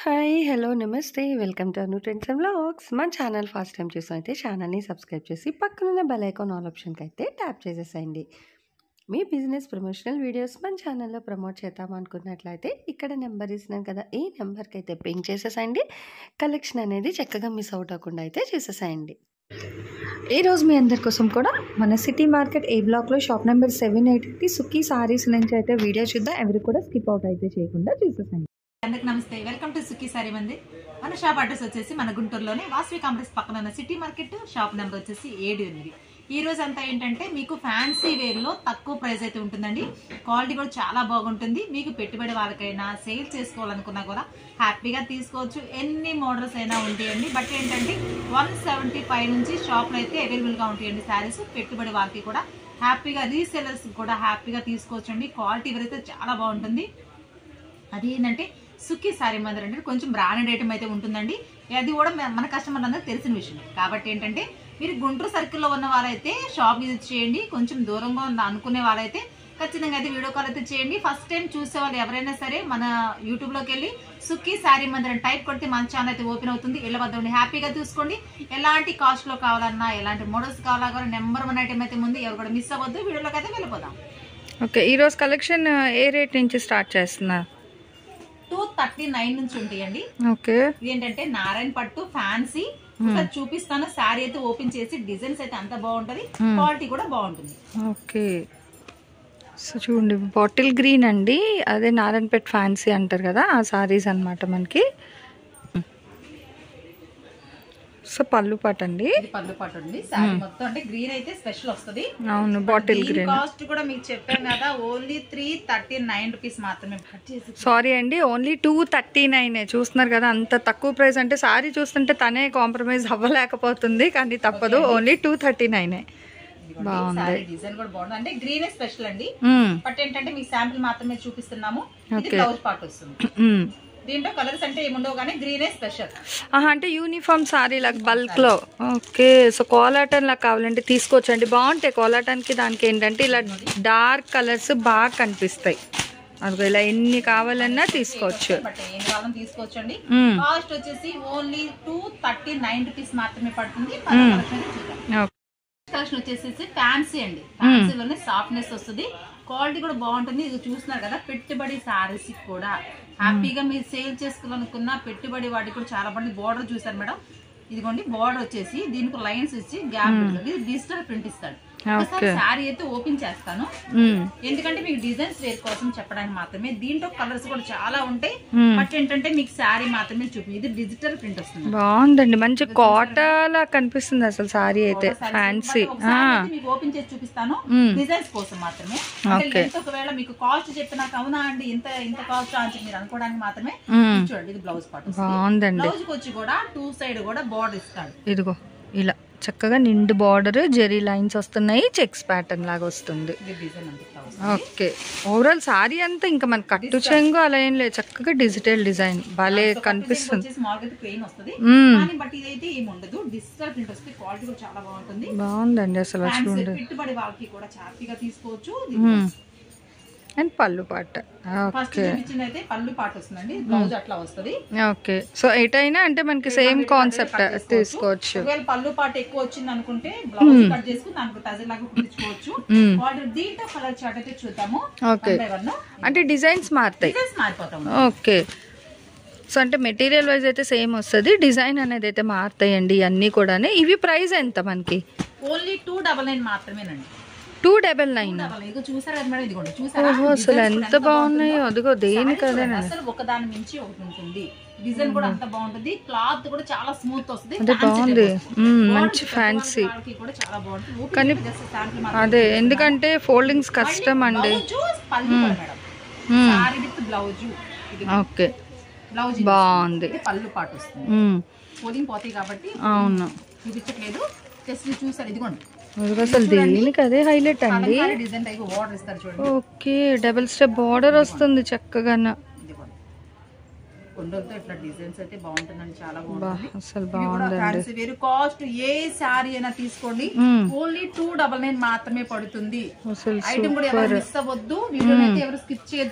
Hi! Hello! నమస్తే. Welcome to Anu trends and vlogs. మన channel first time చూసినైతే ఛానల్‌ని సబ్స్క్రైబ్ చేసి పక్కనున్న బెల్ ఐకాన్ ఆల్ ఆప్షన్‌కైతే ట్యాప్ చేసేసేయండి. మీ బిజినెస్ ప్రమోషనల్ వీడియోస్ మన ఛానల్‌లో ప్రమోట్ చేద్దామనుకున్నట్లయితే ఇక్కడ నెంబర్ ఇస్తున్నాను కదా! ఈ నెంబర్‌కైతే పింగ్ చేసేసేయండి. కలెక్షన్ అనేది చక్కగా మిస్ అవుట్ అవ్వకుండా అయితే చూసేసేయండి. ఈరోజు మీ అందరి కోసం కూడా మన సిటీ మార్కెట్ ఏ బ్లాక్‌లో షాప్ నెంబర్ 780 సుఖీ సారీస్ నుంచి అయితే వీడియో చూద్దాం. ఎవరు కూడా స్కిప్ అవుట్ అయితే చేయకుండా చూసేసేయండి. అందరికి నమస్తే వెల్కమ్ టు సుఖీ సారీ మంది మన షాప్ అడ్రస్ వచ్చేసి మన గుంటూరులోనే వాసవి కాంప్లెక్స్ పక్కన ఉన్న సిటీ మార్కెట్ షాప్ నెంబర్ వచ్చేసి ఏడు ఎనిమిది ఈ రోజు అంతా ఏంటంటే మీకు ఫ్యాన్సీ వేర్ లో తక్కువ ప్రైస్ అయితే ఉంటుందండి క్వాలిటీ కూడా చాలా బాగుంటుంది మీకు పెట్టుబడి వాళ్ళకైనా సేల్ చేసుకోవాలనుకున్నా కూడా హ్యాపీగా తీసుకోవచ్చు ఎన్ని మోడల్స్ అయినా ఉంటాయండి బట్ ఏంటంటే వన్ సెవెంటీ ఫైవ్ నుంచి షాప్లో అయితే అవైలబుల్ గా ఉంటాయండి శారీస్ పెట్టుబడి వాళ్ళకి కూడా హ్యాపీగా రీసెలర్స్ కూడా హ్యాపీగా తీసుకోవచ్చండి క్వాలిటీ అయితే చాలా బాగుంటుంది అది ఏంటంటే సుఖీ సారీ మందిర్ అంటే కొంచెం బ్రాండెడ్ ఐటమ్ అయితే ఉంటుందండి అది కూడా మ- మన కస్టమర్ అందరికి తెలిసిన విషయం కాబట్టి ఏంటంటే మీరు గుంటూరు సర్కిల్లో ఉన్న వాళ్ళైతే షాప్ విజిట్ చేయండి కొంచెం దూరంగా ఉన్న అనుకునే వాళ్ళైతే ఖచ్చితంగా అయితే వీడియో కాల్ అయితే చేయండి ఫస్ట్ టైం చూసే వాళ్ళు ఎవరైనా సరే మన యూట్యూబ్ లోకి వెళ్ళి సుఖీ శారీ మందిర్ అని టైప్ కొడితే మన ఛానల్ అయితే ఓపెన్ అవుతుంది ఇళ్ళ వద్ద ఉండి హ్యాపీగా చూసుకోండి ఎలాంటి కాస్ట్ లో కావాలన్నా ఎలాంటి మోడల్స్ కావాలన్నా నెంబర్ వన్ ఐటమ్ అయితే ముందు ఎవరు కూడా మిస్ అవ్వద్దు వీడియోలోకి అయితే వెళ్ళిపోదాం ఓకే. ఈరోజు కలెక్షన్ ఏ రేట్ నుంచి స్టార్ట్ చేస్తున్నారు? టూ థర్టీ నైన్ నుంచి ఉంటాయండి ఓకే. ఏంటంటే నారాయణ పట్టు ఫ్యాన్సీ ఒకసారి చూపిస్తాను శారీ అయితే ఓపెన్ చేసి డిజైన్స్ అయితే అంత బాగుంటది క్వాలిటీ కూడా బాగుంటుంది ఓకే. సో చూడండి బాటిల్ గ్రీన్ అండి అదే నారాయణపేట్ ఫ్యాన్సీ అంటారు కదా ఆ సారీస్ అన్నమాట మనకి సో పళ్ళు పాట అండి ఇది పళ్ళు పాటు ఉంది శారీ మొత్తం అంటే గ్రీన్ అయితే స్పెషల్ వస్తది అవును బాటిల్ దీని గ్రీన్ కాస్ట్ కూడా మీకు చెప్పాను కదా only three thirty nine rupees మాత్రమే కట్ చేసి సారీ అండి ఓన్లీ టూ థర్టీ నైన్ చూస్తున్నారు కదా అంత తక్కువ ప్రైస్ అంటే సారీ చూస్తుంటే తనే కాంప్రమైజ్ అవ్వలేకపోతుంది కానీ తప్పదు ఓన్లీ టూ థర్టీ నైనే బాగుంది. శారీ డిజైన్ కూడా బాగుంది అంటే గ్రీనే స్పెషల్ అండి బట్ ఏంటంటే మీకు శాంపిల్ మాత్రమే చూపిస్తున్నాము ఇది Okay. బ్లౌజ్ పార్ట్ వస్తుంది దీంట్లో కలర్స్ అంటే ఏముండవు కానీ గ్రీనే స్పెషల్ ఆహా, అంటే యూనిఫామ్ సారీ లాగా బల్క్ లో ఓకే సో కోలాటన్ లాగా కావాలంటే తీసుకోవచ్చండి బాగుంటాయి కోలాటానికి దానికి ఏంటంటే ఇలా డార్క్ కలర్స్ బాగా కనిపిస్తాయి అదిగో ఇలా ఎన్ని కావాలన్నా తీసుకోవచ్చు బట్ ఏం కావాలని తీసుకోవచ్చండి మ్మ్. కాస్ట్ వచ్చేసి only two thirty nine rupees మాత్రమే పడుతుంది కలెక్షన్ అయితే చూద్దాం ఓకే. కలెక్షన్ వచ్చేసి ఫ్యాన్సీ అండి ఫ్యాన్సీలోనే సాఫ్ట్నెస్ వస్తుంది క్వాలిటీ కూడా బాగుంటుంది ఇది చూస్తున్నారు కదా పెట్టుబడి సారీస్ కూడా హ్యాపీగా మీరు సేల్ చేసుకోవాలనుకున్న పెట్టుబడి వాటికి కూడా చాలా బాగుంది బోర్డర్ చూసారు మేడం ఇదిగోండి బోర్డర్ వచ్చేసి దీనికి లైన్స్ ఇచ్చి గ్యాప్ ఇది డిజిటల్ ప్రింట్ ఇస్తాడు ఒకసారి శారీ అయితే ఓపెన్ చేస్తాను మ్మ్. ఎందుకంటే మీకు డిజైన్స్ వేర్ కోసం చెప్పడానికి మాత్రమే దీంట్లో కలర్స్ కూడా చాలా ఉంటాయి మ్మ్. బట్ ఏంటంటే మీకు శారీ మాత్రమే చూపి ఇది డిజిటల్ ప్రింట్ వస్తుంది బాగుందండి మంచి కోటలా కనిపిస్తుంది అసలు సారీ అయితే ఫ్యాన్సీ ఒకసారి అయితే మీకు ఓపెన్ చేసి చూపిస్తాను మ్మ్. డిజైన్స్ కోసం మాత్రమే అంటే length ఒకవేళ మీకు కాస్ట్ చెప్పినాక అవునా అండి ఇంత ఇంత కాస్ట్ అని చెప్పి మీరు అనుకోవడానికి మాత్రమే ఇది చూడండి ఇది బ్లౌజ్ పార్ట్ బాగుందండి బ్లౌజ్ కి వచ్చి కూడా టూ సైడ్ కూడా బోర్డర్ ఇస్తాడు ఇదిగో ఇలా చక్కగా నిండు బార్డర్ జెరీ లైన్స్ వస్తున్నాయి చెక్స్ ప్యాటర్న్ లాగా వస్తుంది ఇది డిజైన్ అండి బ్లౌజ్ ఓకే ఓవరాల్ సారీ అంతా ఇంకా మన కట్టు చెంగు అలా ఏం లేదు చక్కగా డిజిటల్ డిజైన్ భలే కనిపిస్తుంది వచ్చేసి మామూలుగా అయితే ప్లెయిన్ వస్తుంది మ్మ్. కానీ బట్ ఇదైతే ఏమి ఉండదు డిజిటల్ ప్రింట్ వస్తుంది క్వాలిటీ కూడా చాలా బాగుంటుంది బాగుందండి అసలు ఫ్యాన్సీ చూడండి పెట్టుబడి వాళ్ళకి కూడా హ్యాపీగా తీసుకోవచ్చు అండ్ పళ్ళు పాట ఫస్ట్ చూపించింది అయితే పళ్ళు పాట వస్తుందండి బ్లౌజ్ అట్లా వస్తుంది ఓకే సో ఎటైనా అంటే మనకి సేమ్ కాన్సెప్ట్ తీసుకోవచ్చు ఒకవేళ పళ్ళు పాట ఎక్కువ వచ్చింది అనుకుంటే బ్లౌజ్ కట్ చేసుకుని దానికి తజర్ లాగా కుట్టించుకోవచ్చు ఆర్డర్ దీంట్లో కలర్ చార్ట్ అయితే చూద్దాము ఓకే వన్ బై వన్ అంటే డిజైన్స్ మారుతాయి డిజైన్స్ మారిపోతాం ఓకే సో అంటే మెటీరియల్ వైజ్ అయితే సేమ్ వస్తుంది డిజైన్ అనేది అయితే మారుతాయండి ఇవన్నీ కూడా ఇవి ప్రైస్ ఎంత మనకి ఓన్లీ టూ డబల్ నైన్ మాత్రమేనండి టూ డబల్ నైన్ డబల్ ఇది చూసారా కదా మేడం ఇదిగోండి చూసారా ఓహో అసలు Designs కూడా ఎంత బాగున్నాయో అదిగో దేనికి Sarees అదే చూడండి, అసలు ఒకదాని మించి ఒకటి ఉంటుంది డిజైన్ కూడా అంత బాగుంటుంది క్లాత్ కూడా చాలా స్మూత్ వస్తుంది అదే Fancy బాగుంది type వస్తుంది. మ్మ్, Quality మంచి పెద్ద ఫ్యాన్సీ వాళ్ళకి కూడా చాలా బాగుంటుంది ఓపెన్ కానీ- చేసి just sample మాత్రం అదే ఎందుకంటే ఫోల్డింగ్స్ కష్టం అండి బ్లౌజ్ పళ్ళు కూడా మేడం మ్మ్. సారీ విత్ బ్లౌజ్ ఇది ఓకే బ్లౌజ్ బాగుంది ఇది పళ్ళు పాటు వస్తుంది మ్మ్. పోలింగ్ పోతాయి కాబట్టి అవును చూపించట్లేదు జస్ట్ మీరు చూసారు ఇదిగోండి అదిగో అసలు దేనికి అదే హైలైట్ అండి కలంకారీ డిజైన్ టైప్ ఆర్డర్ ఇస్తారు చూడండి ఓకే డబుల్ స్టెప్ బార్డర్ వస్తుంది చక్కగా ఇదిగోండి కొండలతో ఇట్లా డిజైన్స్ అయితే బాగుంటుందండి చాలా బా బాగుంటుంది అసలు ఇవి కూడా బాగుందండి ఫ్యాన్సీ వేరు కాస్ట్ ఏ శారీ అయినా తీసుకోండి మ్మ్. ఓన్లీ టూ డబల్ నైన్ మాత్రమే పడుతుంది అసలు ఐటమ్ కూడా ఎవరు మిస్ అవ్వద్దు వీడియో అయితే ఎవరు స్కిప్ చేయొద్దండి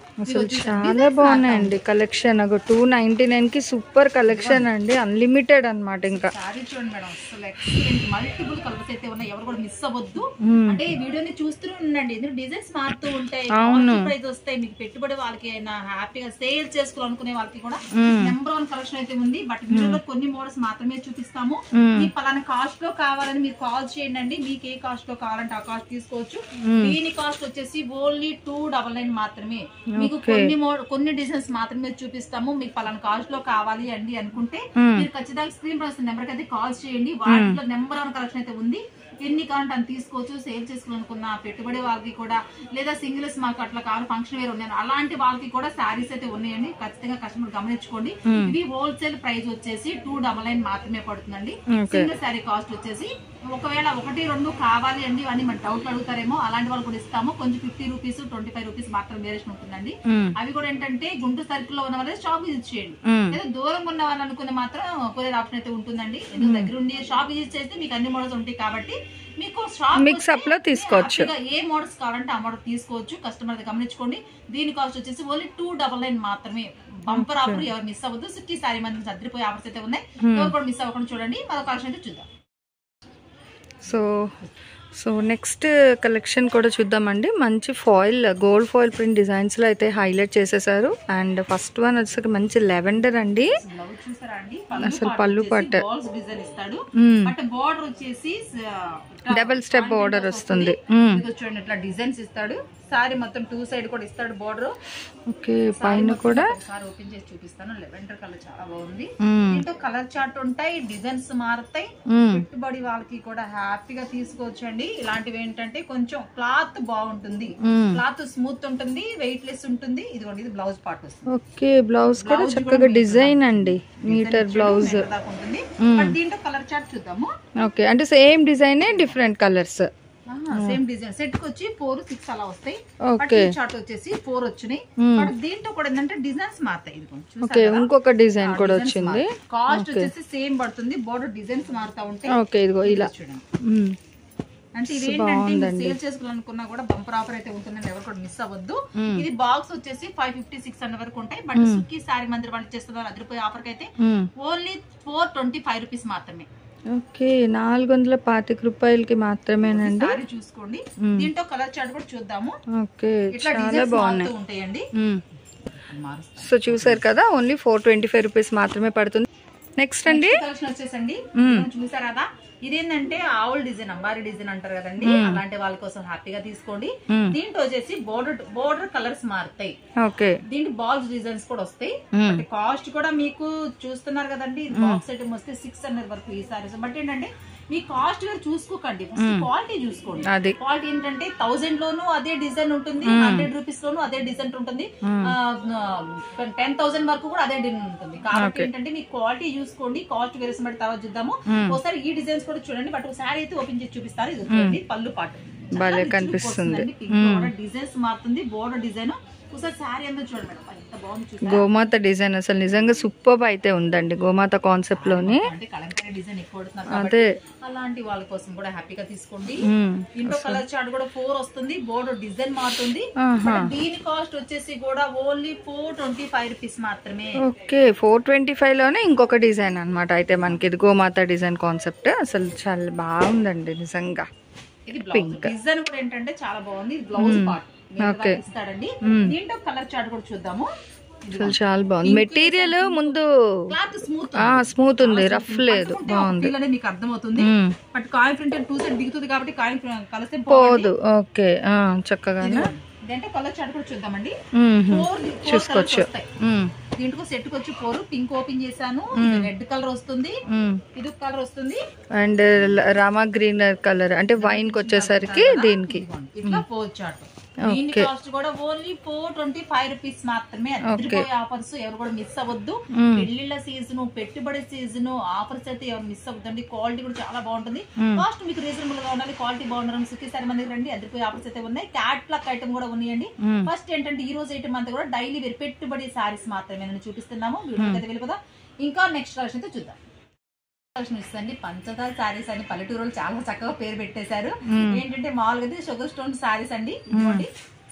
అసలు చాలా బాగున్నాయండి కలెక్షన్ ఒక టూ నైన్టీ నైన్ కి సూపర్ కలెక్షన్ అండి అన్లిమిటెడ్ అన్నమాట ఇంకా సారీ చూడండి మేడం అసలు ఎక్సలెంట్ మల్టిపుల్ కలర్స్ అయితే ఉన్నాయి ఎవరు కూడా మిస్ అవ్వద్దు మ్మ్. అంటే ఈ వీడియోని చూస్తూనే ఉండండి ఎందుకంటే డిజైన్స్ మారుతూ ఉంటాయి అవును. ప్రైస్ వస్తాయి మీకు పెట్టుబడి వాళ్ళకి అయినా హ్యాపీగా సేల్ చేసుకోవాలనుకునే వాళ్ళకి కూడా మ్మ్. నెంబర్ వన్ కలెక్షన్ అయితే ఉంది బట్ వీడియోలో కొన్ని మోడల్స్ మాత్రమే చూపిస్తాము మ్మ్. మీ పలానా కాస్ట్ లో కావాలని మీరు కాల్ చేయండి అండి మీకు ఏ కాస్ట్ లో కావాలంటే ఆ కాస్ట్ తీసుకోవచ్చు దీని కాస్ట్ వచ్చేసి ఓన్లీ టూ డబల్ నైన్ మాత్రమే మీకు కొన్ని మో- కొన్ని డిజైన్స్ మాత్రమే చూపిస్తాము మీకు పలానా కాస్ట్ లో కావాలి అండి అనుకుంటే మ్మ్. మీరు ఖచ్చితంగా స్క్రీన్ పై నెంబర్ కి అయితే కాల్ చేయండి వాటిలో నెంబర్ వన్ కలెక్షన్ అయితే ఉంది ఎన్ని కావాలంటే అని తీసుకోవచ్చు సేల్ చేసుకోవాలనుకున్న పెట్టుబడి వాళ్ళకి కూడా లేదా సింగిల్స్ మాకు అట్లా కావాలి ఫంక్షన్ వేర్ ఉన్నాయి అలాంటి వాళ్ళకి కూడా శారీస్ అయితే ఉన్నాయండి ఖచ్చితంగా కస్టమర్ గమనించుకోండి ఇది హోల్సేల్ ప్రైస్ వచ్చేసి టూ డబల్ నైన్ మాత్రమే పడుతుందండి ఓకే సింగిల్ శారీ కాస్ట్ వచ్చేసి ఒకవేళ ఒకటి రెండు కావాలి అండి అని మన డౌట్ అడుగుతారేమో అలాంటి వాళ్ళు కూడా ఇస్తాము కొంచెం fifty rupees twenty five rupees మాత్రం వేరియేషన్ ఉంటుందండి మ్మ్. అవి కూడా ఏంటంటే గుంటూరు సర్కిల్ లో ఉన్న వాళ్ళే షాప్ విజిట్ చేయండి మ్మ్. లేదా దూరం ఉన్న వాళ్ళు అనుకునే మాత్రం కొరియర్ ఆప్షన్ అయితే ఉంటుందండి ఎందుకు దగ్గర ఉండి షాప్ విజిట్ చేస్తే మీకు అన్ని మోడల్స్ ఉంటాయి కాబట్టి మీకు షాప్ Mix up లో తీసుకోవచ్చు. ఏ మోడల్స్ కావాలంటే ఆ మోడల్ తీసుకోవచ్చు కస్టమర్ అయితే గమనించుకోండి దీని కాస్ట్ వచ్చేసి ఓన్లీ టూ డబల్ నైన్ మాత్రమే బంపర్ ఆఫర్ ఎవరు మిస్ అవ్వద్దు సిక్స్టీ సారీ మంది అద్దరిపోయే ఆఫర్స్ అయితే ఉన్నాయి ఎవరు కూడా మిస్ అవ్వకుండా చూడండి మరో కలెక్షన్ అయితే చూద్దాం సో సో నెక్స్ట్ కలెక్షన్ కూడా చూద్దామండి మంచి ఫాయిల్ గోల్డ్ ఫాయిల్ ప్రింట్ డిజైన్స్లో అయితే హైలైట్ చేసేసారు అండ్ ఫస్ట్ వన్ వచ్చేసరికి మంచి లెవెండర్ అండి బ్లౌజ్ చూసారా అండి అసలు పళ్ళు పట్ట. బాల్స్ డిజైన్ ఇస్తాడు మ్మ్. బట్ బార్డర్ వచ్చేసి Double step border వస్తుంది. ఇదిగో చూడండి ఇట్లా డిజైన్స్ ఇస్తాడు సారీ మొత్తం టూ సైడ్ కూడా ఇస్తాడు బార్డర్ ఓకే పైన కూడా ఒకసారి ఓపెన్ చేసి చూపిస్తాను లెవెండర్ కలర్ చాలా బాగుంది మ్మ్. దీంట్లో కలర్ చార్ట్ ఉంటాయి డిజైన్స్ మారుతాయి మ్మ్. పెట్టుబడి వాళ్ళకి కూడా హ్యాపీగా తీసుకోవచ్చు అండి ఇలాంటివి ఏంటంటే కొంచెం క్లాత్ బాగుంటుంది మ్మ్. క్లాత్ స్మూత్ ఉంటుంది వెయిట్ లెస్ ఉంటుంది ఇదిగోండి ఇది బ్లౌజ్ పార్ట్ వస్తుంది ఓకే బ్లౌజ్ కూడా చక్కగా డిజైన్ అండి మీటర్ బ్లౌజ్ మీటర్ దాకా ఉంటుంది బట్ దీంట్లో కలర్ చార్ట్ చూద్దాము ఓకే అంటే సేమ్ డిజైనే different colours same design set కి వచ్చి ఫోర్ సిక్స్ అలా వస్తాయి బట్ ఓకే ఈ చార్ట్ వచ్చేసి ఫోర్ వచ్చినాయి బట్ దీంట్లో కూడా ఏంటంటే డిజైన్స్ మారుతాయి ఇదిగోండి చూసారా ఓకే కదా? ఇంకొక డిజైన్ కూడా Designs వచ్చింది మారుతాయి. కాస్ట్ వచ్చేసి సేమ్ పడుతుంది బోర్డర్ డిజైన్స్ మారుతా ఉంటాయి ఓకే ఇదిగో ఇలా చూడండి మ్మ్. అంటే ఇది ఏంటంటే సేల్ చేసుకోవాలనుకున్నా కూడా బంపర్ ఆఫర్ అయితే ఉంటుందండి ఎవరు కూడా మిస్ అవ్వద్దు ఇది బాక్స్ వచ్చేసి ఫైవ్ ఫిఫ్టీ సిక్స్ హండ్రెడ్ వరకు ఉంటాయి బట్ సుఖీ సారీ మందిర్ వాళ్ళు చేస్తున్నారు అదిరిపోయే ఆఫర్ అయితే మ్మ్. Only four twenty five rupees మాత్రమే ఓకే నాలుగు వందల పాతిక రూపాయలకి మాత్రమేనండి సారీ చూసుకోండి దీంట్లో కలర్ చార్ట్ కూడా చూద్దాము ఓకే ఇట్లా చాలా డిజైన్స్ బాగున్నాయి మారుతూ ఉంటాయండి మ్మ్. మారుస్తాం సో చూసారు కదా only four twenty five rupees మాత్రమే పడుతుంది నెక్స్ట్ అండి కలెక్షన్ వచ్చేసండి చూసారు కదా ఇదేంటంటే ఆవుల్ డిజైన్ అంబారీ డిజైన్ అంటారు కదండి అలాంటి వాళ్ళ కోసం హ్యాపీగా తీసుకోండి మ్మ్. దీంట్లో వచ్చేసి బోర్డర్ బోర్డర్ కలర్స్ మారుతాయి ఓకే దీంట్లో బాల్స్ డిజైన్స్ కూడా వస్తాయి మ్మ్. బట్ కాస్ట్ కూడా మీకు చూస్తున్నారు కదండి బాక్స్ ఐటమ్ వస్తే సిక్స్ హండ్రెడ్ వరకు ఈ సారీస్ బట్ ఏంటంటే మీ కాస్ట్ వేరు చూసుకోకండి క్వాలిటీ చూసుకోండి అది క్వాలిటీ ఏంటంటే థౌసండ్ లోను అదే డిజైన్ ఉంటుంది హండ్రెడ్ రూపీస్ లోను అదే డిజైన్ ఉంటుంది టెన్ థౌసండ్ వరకు కూడా అదే డిజైన్ ఉంటుంది కాబట్టి ఏంటంటే మీ క్వాలిటీ చూసుకోండి కాస్ట్ వేరేసి బట్టి తర్వాత చూద్దాము ఒకసారి ఈ డిజైన్స్ కూడా చూడండి బట్ ఒకసారి అయితే ఓపెన్ చేసి చూపిస్తారు ఇది చూడండి పళ్ళు పాటు భలే కనిపిస్తుంది. డిజైన్స్ మారుతుంది బోర్డర్ డిజైన్ ఒకసారి శారీ అంతా చూడండి మేడం ఎంత బాగుంది చూసారా? గోమాత డిజైన్ అసలు నిజంగా సూపర్ అయితే ఉందండి గోమాత కాన్సెప్ట్ లోని అంటే కలంకారీ డిజైన్ ఎక్కువ పడుతున్నారు అదే కాబట్టి అలాంటి వాళ్ళ కోసం కూడా హ్యాపీగా తీసుకోండి మ్మ్. ఇంట్లో కలర్ చార్ట్ కూడా ఫోర్ వస్తుంది బోర్డర్ డిజైన్ మారుతుంది ఆహా. బట్ దీని కాస్ట్ వచ్చేసి కూడా only four twenty five rupees మాత్రమే ఓకే ఫోర్ ట్వంటీ ఫైవ్ లోనే ఇంకొక డిజైన్ అన్నమాట అయితే మనకి ఇది గోమాత డిజైన్ కాన్సెప్ట్ అసలు చాలా బాగుందండి నిజంగా ఇది బ్లౌజ్ డిజైన్ కూడా ఏంటంటే చాలా బాగుంది ఇది బ్లౌజ్ పార్ట్ Okay. ఇస్తాడండి దీంట్లో కలర్ చార్ట్ కూడా చూద్దాము అసలు చాలా బాగుంది మెటీరియల్ ముందు క్లాత్ స్మూత్ ఆ స్మూత్ ఉంది రఫ్ లేదు బాగుంది అనేది మీకు అర్థమవుతుంది మ్మ్. But coin print two side దిగుతుంది కాబట్టి కాయిన్ కలిస్తే పోదు ఓకే ఆ, చక్కగానే ఇదంటే కలర్ చార్ట్ కూడా చూద్దామండి మ్మ్. ఫోర్ చూసుకోవచ్చు వస్తాయి మ్మ్. దీంట్లో సెట్ కి వచ్చి ఫోర్ పింక్ ఓపెన్ చేశాను రెడ్ కలర్ వస్తుంది మ్మ్. ఇది కలర్ వస్తుంది అండ్ రామా గ్రీన్ కలర్ అంటే వైన్ కి వచ్చేసరికి దీనికి ఇట్లా ఫోర్ చార్ట్ దీని కాస్ట్ కూడా only four twenty five rupees మాత్రమే అదిరిపోయే ఆఫర్స్ ఎవరు కూడా మిస్ అవ్వద్దు పెళ్లిళ్ళ సీజన్ పెట్టుబడి సీజన్ ఆఫర్స్ అయితే ఎవరు మిస్ అవ్వద్దండి క్వాలిటీ కూడా చాలా బాగుంటుంది కాస్ట్ మీకు రీజనబుల్ గా ఉండాలి క్వాలిటీ బాగుండాలి సుఖీ సార్ మంది రండి అదిరిపోయే ఆఫర్స్ అయితే ఉన్నాయి క్యాట్ ప్లక్ ఐటమ్ కూడా ఉన్నాయండి మ్మ్. ఫస్ట్ ఏంటంటే ఈ రోజు ఐటమ్ అంతా కూడా డైలీ వేర్ పెట్టుబడి సారీస్ మాత్రమే నేను చూపిస్తున్నాము వీడియోకి అయితే వెళ్ళిపోదాం ఇంకా నెక్స్ట్ కలెక్షన్ అయితే చూద్దాం కలెక్షన్ ఇస్తుంది పంచదార సారీస్ అని పల్లెటూరు వాళ్ళు చాలా చక్కగా పేరు పెట్టేశారు ఏంటంటే మామూలుగా ఇది షుగర్ స్టోన్ సారీస్ అండి ఇదిగోండి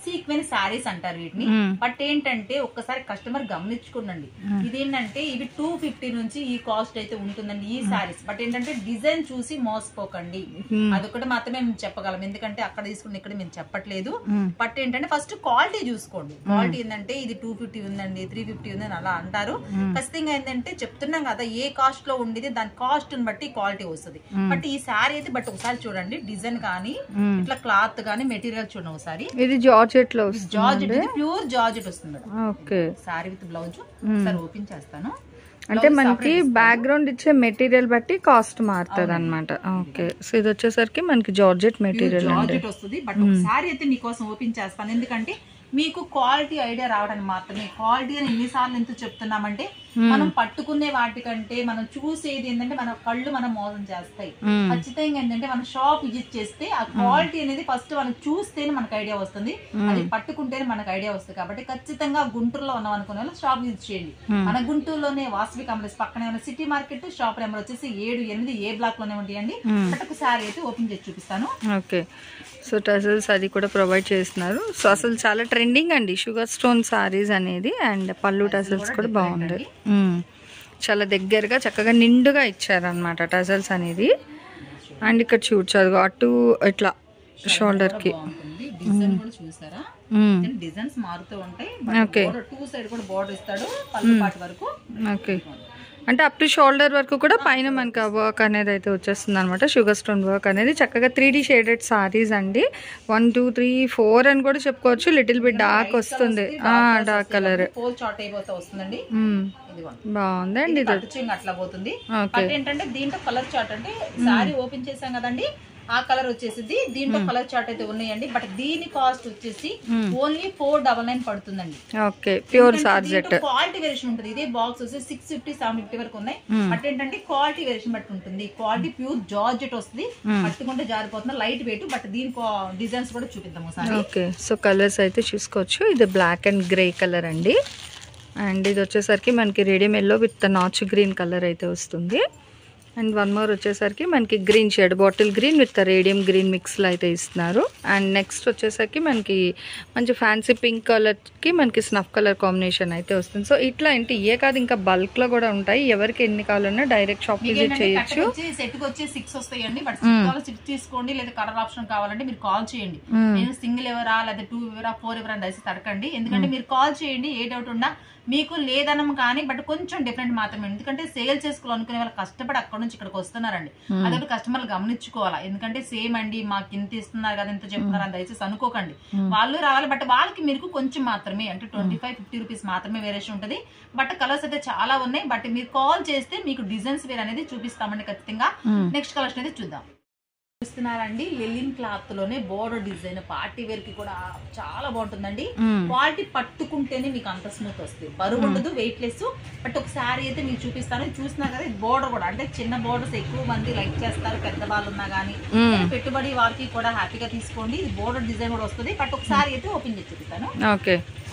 సీక్వెన్ శారీస్ అంటారు వీటిని మ్మ్. బట్ ఏంటంటే ఒక్కసారి కస్టమర్ గమనించుకోండి ఇదేంటంటే ఇవి టూ ఫిఫ్టీ నుంచి ఈ కాస్ట్ అయితే ఉంటుందండి ఈ శారీస్ బట్ ఏంటంటే డిజైన్ చూసి మోసపోకండి అదొకటి మాత్రమే మేము చెప్పగలం ఎందుకంటే అక్కడ తీసుకుని ఇక్కడ మేము చెప్పట్లేదు బట్ ఏంటంటే ఫస్ట్ క్వాలిటీ చూసుకోండి క్వాలిటీ ఏంటంటే ఇది టూ ఫిఫ్టీ ఉందండి త్రీ ఫిఫ్టీ ఉందని అలా అంటారు ఖచ్చితంగా ఏంటంటే చెప్తున్నాం కదా ఏ కాస్ట్ లో ఉండేది దాని కాస్ట్ బట్టి క్వాలిటీ వస్తుంది బట్ ఈ శారీ అయితే బట్ ఒకసారి చూడండి డిజైన్ కానీ ఇట్లా క్లాత్ కానీ మెటీరియల్ చూడండి ఒకసారి ఇది జార్జెట్ లో వస్తుంది జార్జెట్ ఇది ప్యూర్ జార్జెట్ వస్తుంది madam okay sari with blouse ఒకసారి ఓపెన్ చేస్తాను అంటే మనకి బ్యాక్గ్రౌండ్ ఇచ్చే మెటీరియల్ బట్టి కాస్ట్ మారుతుంది అనమాట ఓకే సో ఇది వచ్చేసరికి మనకి జార్జెట్ మెటీరియల్ అండి జార్జెట్ వస్తుంది బట్ ఒకసారి అయితే మీకోసం ఓపెన్ చేస్తాను ఎందుకంటే మీకు క్వాలిటీ ఐడియా రావడానికి మాత్రమే క్వాలిటీ అని ఎన్నిసార్లు ఎందుకు చెప్తున్నామంటే మనం పట్టుకునే వాటికంటే మనం చూసేది ఏంటంటే మన కళ్ళు మనం మోసం చేస్తాయి ఖచ్చితంగా ఏంటంటే మనం షాప్ విజిట్ చేస్తే ఆ క్వాలిటీ అనేది ఫస్ట్ మనం చూస్తేనే మనకు ఐడియా వస్తుంది అది పట్టుకుంటేనే మనకు ఐడియా వస్తుంది కాబట్టి ఖచ్చితంగా గుంటూరులో ఉన్నాం అనుకునే వాళ్ళు షాప్ విజిట్ చేయండి మన గుంటూరులోనే వాసవి కాంప్లెక్స్ పక్కనే ఉన్న సిటీ మార్కెట్ షాప్ నెంబర్ వచ్చేసి ఏడు ఎనిమిది ఏ బ్లాక్ లోనే ఉంటాయండి బట్ ఒకసారి అయితే ఓపెన్ చేసి చూపిస్తాను ఓకే సో టజల్స్ అది కూడా ప్రొవైడ్ చేస్తున్నారు సో అసలు చాలా ట్రెండింగ్ అండి షుగర్ స్టోన్ సారీస్ అనేది అండ్ పళ్ళు టజల్స్ కూడా బాగుంది మ్మ్. చాలా దగ్గరగా చక్కగా నిండుగా ఇచ్చారనమాట టజల్స్ అనేది అండ్ ఇక్కడ చూడచ్చు అటు ఇట్లా షోల్డర్కి బాగుంటుంది డిజైన్ కూడా చూసారా డిజైన్స్ మారుతూ ఉంటాయి Okay. టూ సైడ్ కూడా బోర్డర్ ఇస్తాడు పళ్ళు పాటి వరకు ఓకే అంటే అప్ టు షోల్డర్ వరకు కూడా పైన మనకి వర్క్ అనేది అయితే వచ్చేస్తుంది అనమాట షుగర్ స్టోన్ వర్క్ అనేది చక్కగా త్రీ డీ షేడెడ్ సారీస్ అండి వన్ టూ త్రీ ఫోర్ అని కూడా చెప్పుకోవచ్చు లిటిల్ బిట్ డార్క్ వస్తుంది డార్క్ కలర్ ఫోర్ చాట్ అయిపోతే వస్తుందండి ఇదిగోండి బాగుంది అండి ఇది టచింగ్ అట్లా పోతుంది ఓకే బట్ ఏంటంటే దీంట్లో కలర్ చార్ట్ అంటే సారీ ఓపెన్ చేసాం కదండి ఆ కలర్ వచ్చేసి దీంట్లో కలర్ చార్ట్ అయితే ఉన్నాయండి బట్ దీని కాస్ట్ వచ్చేసి ఓన్లీ ఫోర్ డబల్ నైన్ పడుతుందండి okay pure georgette quality variation ఉంటుంది ఇదే బాక్స్ వచ్చి సిక్స్ ఫిఫ్టీ సెవెన్ ఫిఫ్టీ వరకు ఉన్నాయి బట్ ఏంటంటే క్వాలిటీ వేరియేషన్ బట్టి ఉంటుంది క్వాలిటీ ప్యూర్ జార్జెట్ వస్తుంది పట్టుకుంటే జారిపోతుంది లైట్ వెయిట్ బట్ దీని డిజైన్స్ కూడా చూపిద్దాం ఒకసారి ఓకే సో కలర్స్ అయితే చూసుకోవచ్చు ఇది బ్లాక్ అండ్ గ్రే కలర్ అండి అండ్ ఇది వచ్చేసరికి మనకి రేడియం ఎల్లో విత్ నాచ్ గ్రీన్ కలర్ అయితే వస్తుంది అండ్ వన్ మోర్ వచ్చేసరికి మనకి green shade bottle green with radium green మిక్స్లో అయితే ఇస్తున్నారు అండ్ నెక్స్ట్ వచ్చేసరికి మనకి మంచి ఫ్యాన్సీ పింక్ కలర్కి మనకి స్నఫ్ కలర్ కాంబినేషన్ అయితే వస్తుంది సో ఇట్లా ఏంటి ఏ కాదు ఇంకా బల్క్లో కూడా ఉంటాయి ఎవరికి ఎన్ని కావాలన్నా డైరెక్ట్ షాప్ విజిట్ చేయొచ్చు సెట్ కి వచ్చి సిక్స్ వస్తాయండి బట్ సిక్స్ తీసుకోండి లేదా కలర్ ఆప్షన్ కావాలంటే మీరు కాల్ చేయండి నేను సింగిల్ ఎవరా లేదా టూ ఎవరా ఫోర్ ఎవరా అని దయచేసి తడకండి ఎందుకంటే మీరు కాల్ చేయండి ఏ డౌట్ ఉన్నా మీకు లేదనం కానీ బట్ కొంచెం డిఫరెంట్ మాత్రమే ఎందుకంటే సేల్ చేసుకోవాలనుకునే వాళ్ళు కష్టపడి అక్కడ నుంచి ఇక్కడికి వస్తున్నారండి అదొకటి కస్టమర్లు గమనించుకోవాలా ఎందుకంటే సేమ్ అండి మాకు ఇంత ఇస్తున్నారు కదా ఇంత చెప్తున్నారు అని దయచేసి అనుకోకండి వాళ్ళు రావాలి బట్ వాళ్ళకి మీకు కొంచెం మాత్రమే అంటే ట్వంటీ ఫైవ్ ఫిఫ్టీ రూపీస్ మాత్రమే వేరియేషన్ ఉంటుంది బట్ కలర్స్ అయితే చాలా ఉన్నాయి బట్ మీరు కాల్ చేస్తే మీకు డిజైన్స్ వేర్ అనేది చూపిస్తామండి ఖచ్చితంగా నెక్స్ట్ కలర్స్ అనేది చూద్దాం చూస్తున్నారండి లెలిన్ క్లాత్ లోనే బోర్డర్ డిజైన్ పార్టీ వేర్ కి కూడా చాలా బాగుంటుందండి క్వాలిటీ పట్టుకుంటేనే మీకు అంత స్మూత్ వస్తుంది బరువు ఉండదు వెయిట్ లెస్ బట్ ఒక శారీ అయితే మీకు చూపిస్తాను చూసినా కదా బోర్డర్ కూడా అంటే చిన్న బోర్డర్స్ ఎక్కువ మంది లైక్ చేస్తారు పెద్ద వాళ్ళు ఉన్నా కానీ పెట్టుబడి వారికి కూడా హ్యాపీగా తీసుకోండి ఇది బోర్డర్ డిజైన్ కూడా వస్తుంది బట్ ఒక శారీ అయితే ఓపెన్ చేసి చూపిస్తాను ఓకే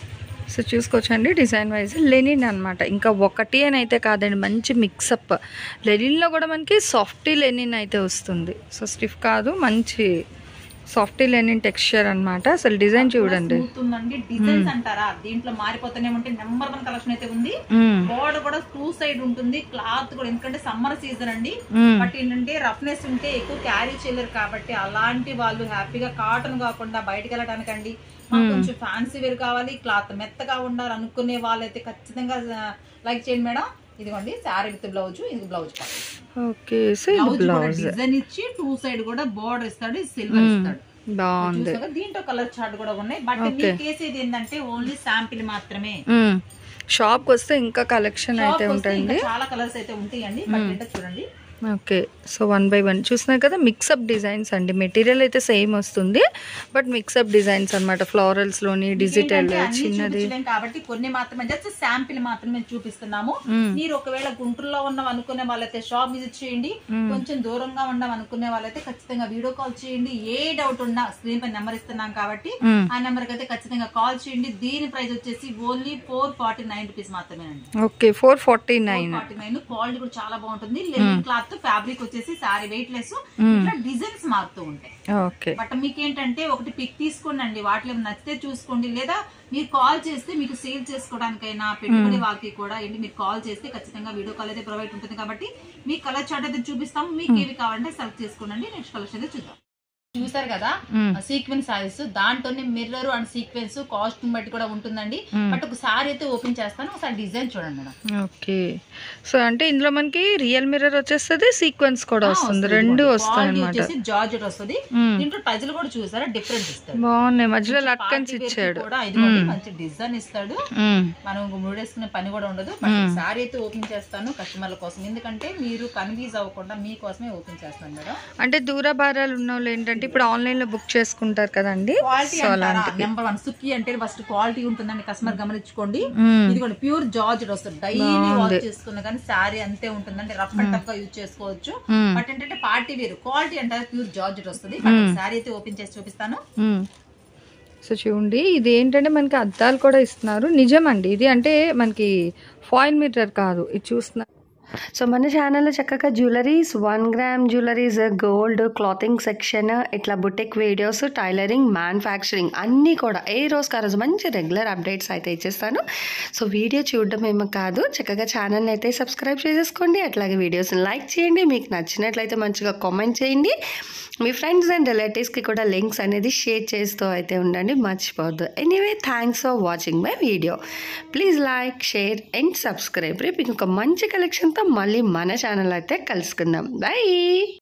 సో చూసుకోవచ్చండి డిజైన్ వైజ్ లెనిన్ అనమాట ఇంకా ఒకటి అని అయితే కాదండి మంచి మిక్సప్ లెనిన్లో కూడా మనకి సాఫ్టీ లెనిన్ అయితే వస్తుంది సో స్టిఫ్ కాదు మంచి సాఫ్టీ లెనిన్ టెక్స్చర్ అన్నమాట అసలు డిజైన్ చూడండి స్మూత్ ఉందండి డిజైన్స్ అంటారా దీంట్లో మారిపోతూనే ఉంటే నెంబర్ వన్ కలెక్షన్ అయితే ఉంది మ్మ్. బోర్డర్ కూడా టూ సైడ్ ఉంటుంది క్లాత్ కూడా ఎందుకంటే సమ్మర్ సీజన్ అండి మ్మ్. బట్ ఏంటంటే రఫ్నెస్ ఉంటే ఎక్కువ క్యారీ చేయలేరు కాబట్టి అలాంటి వాళ్ళు హ్యాపీగా కాటన్ కాకుండా బయటకు వెళ్ళడానికండి మాకు కొంచెం ఫ్యాన్సీ వేర్ కావాలి క్లాత్ మెత్తగా ఉండాలి అనుకునే వాళ్ళైతే ఖచ్చితంగా లైక్ చేయండి మేడం ఇదిగోండి శారీ విత్ బ్లౌజ్ ఇది బ్లౌజ్ ఓకే సో ఇది బ్లౌజ్ కూడా బ్లౌజ్ డిజైన్ ఇచ్చి టూ సైడ్ కూడా బోర్డర్ ఇస్తాడు సిల్వర్ ఇస్తాడు బాగుంది చూసారా? దీంట్లో కలర్ చార్ట్ కూడా ఉన్నాయి బట్ మీ కేసు ఇది ఏంటంటే ఓన్లీ శాంపిల్ మాత్రమే మ్మ్. షాప్కి వస్తే ఇంకా కలెక్షన్ అయితే షాప్కి వస్తే ఉంటుంది ఇంకా చాలా కలర్స్ అయితే ఉంటాయండి బట్ ఏంటో చూడండి okay so one by one చూస్తున్నారు కదా మిక్సప్ డిజైన్స్ అండి మెటీరియల్ అయితే సేమ్ వస్తుంది బట్ మిక్సప్ డిజైన్స్ అనమాట ఫ్లోరల్స్లోని డిజిటల్ ఏంటంటే అన్ని చిన్నది చూపించలేం కాబట్టి కొన్ని మాత్రమే జస్ట్ శాంపిల్ మాత్రమే చూపిస్తున్నాము మీరు ఒకవేళ గుంటూరులో ఉన్నాం అనుకునే వాళ్ళైతే షాప్ విజిట్ చేయండి కొంచెం దూరంగా ఉన్నాం అనుకునే వాళ్ళైతే ఖచ్చితంగా వీడియో కాల్ చేయండి ఏ డౌట్ ఉన్నా స్క్రీన్ పై నెంబర్ ఇస్తున్నాం కాబట్టి మ్మ్. ఆ నెంబర్ కి అయితే ఖచ్చితంగా కాల్ చేయండి దీని ప్రైస్ వచ్చేసి only four forty nine rupees మాత్రమేనండి okay four forty nine forty nine quality కూడా చాలా బాగుంటుంది లెనిన్ క్లాత్ క్లాత్ ఫ్యాబ్రిక్ వచ్చేసి సారీ వెయిట్ లెస్ ఇట్లా డిజైన్స్ మారుతూ ఉంటాయి ఓకే బట్ మీకు ఏంటంటే ఒకటి పిక్ తీసుకోండి అండి వాటిలో ఏమైనా నచ్చితే చూసుకోండి లేదా మీరు కాల్ చేస్తే మీకు సేల్ చేసుకోవడానికైనా పెట్టుకునే వాళ్ళకి కూడా ఏంటి మీరు కాల్ చేస్తే ఖచ్చితంగా వీడియో కాల్ అయితే ప్రొవైడ్ ఉంటుంది కాబట్టి మీ కలర్ చార్ట్ అయితే చూపిస్తాం మీకు ఏవి కావాలంటే సెలెక్ట్ చేసుకోండి నెక్స్ట్ కలర్స్ అయితే చూద్దాం చూసారు కదా సీక్వెన్స్ సారీస్ దాంట్లోనే మిర్రర్ అండ్ సీక్వెన్స్ కాస్ట్ బట్టి కూడా ఉంటుందండి బట్ ఒక సారీ అయితే ఓపెన్ చేస్తాను ఒకసారి డిజైన్ చూడండి మేడం ఓకే సో అంటే ఇందులో మనకి రియల్ మిర్రర్ వచ్చేస్తుంది సీక్వెన్స్ కూడా వస్తుంది రెండు వస్తాయి క్వాలిటీ అనమాట వచ్చేసి జార్జెట్ వస్తుంది దీంట్లో ప్రజలు కూడా చూసారా డిఫరెంట్ ఇస్తాడు బాగున్నాయి మధ్యలో లక్కన్స్ పార్టీ వేర్ కి ఇచ్చాడు కూడా ఇదిగోండి మంచి డిజైన్ ఇస్తాడు మ్మ్. మనం ముడేసుకునే పని కూడా ఉండదు సారీ అయితే ఓపెన్ చేస్తాను కస్టమర్ల కోసం ఎందుకంటే మీరు కన్ఫ్యూజ్ అవ్వకుండా మీకోసమే ఓపెన్ చేస్తాను మేడం అంటే దూర భారాలు ఉన్న వాళ్ళు ఏంటంటే ఇప్పుడు ఆన్లైన్ లో బుక్ చేసుకుంటారు కదండి క్వాలిటీ సో అంటారా అలాంటివి నెంబర్ వన్ సుక్కి అంటే ఫస్ట్ క్వాలిటీ ఉంటుందండి కస్టమర్ గమనించుకోండి మ్మ్. ఇదిగోండి ప్యూర్ జార్జ్ వస్తుంది డైలీ వాష్ చేసుకున్న కానీ సారీ అంతే ఉంటుందండి రఫ్ అండ్ టఫ్ గా యూజ్ చేసుకోవచ్చు మ్మ్. బట్ ఏంటంటే పార్టీ వేరు క్వాలిటీ అంటారా ప్యూర్ జార్జ్ వస్తుంది సారీ అయితే ఓపెన్ చేసి చూపిస్తాను మ్మ్. సో చూడండి ఇది ఏంటంటే మనకి అద్దాలు కూడా ఇస్తున్నారు నిజమండి ఇది అంటే మనకి ఫాయిల్ మిర్రర్ కాదు ఇది చూస్తున్నా సో మన ఛానల్లో చక్కగా jewelleries one gram jewelleries gold clothing section ఇట్లా బుటెక్ వీడియోస్ టైలరింగ్ మ్యానుఫ్యాక్చరింగ్ అన్నీ కూడా ఏ రోజుకి ఆ రోజు మంచి రెగ్యులర్ అప్డేట్స్ అయితే ఇచ్చేస్తాను సో వీడియో చూడడం ఏమో కాదు చక్కగా ఛానల్ని అయితే సబ్స్క్రైబ్ చేసేసుకోండి అట్లాగే వీడియోస్ని లైక్ చేయండి మీకు నచ్చినట్లయితే మంచిగా కామెంట్ చేయండి మీ ఫ్రెండ్స్ అండ్ రిలేటివ్స్కి కూడా లింక్స్ అనేది షేర్ చేస్తూ అయితే ఉండండి మర్చిపోవద్దు anyway thanks for watching my video please like share and subscribe రేపు ఇంకొక మంచి కలెక్షన్తో మళ్ళీ మన ఛానల్ అయితే కలుసుకుందాం బాయ్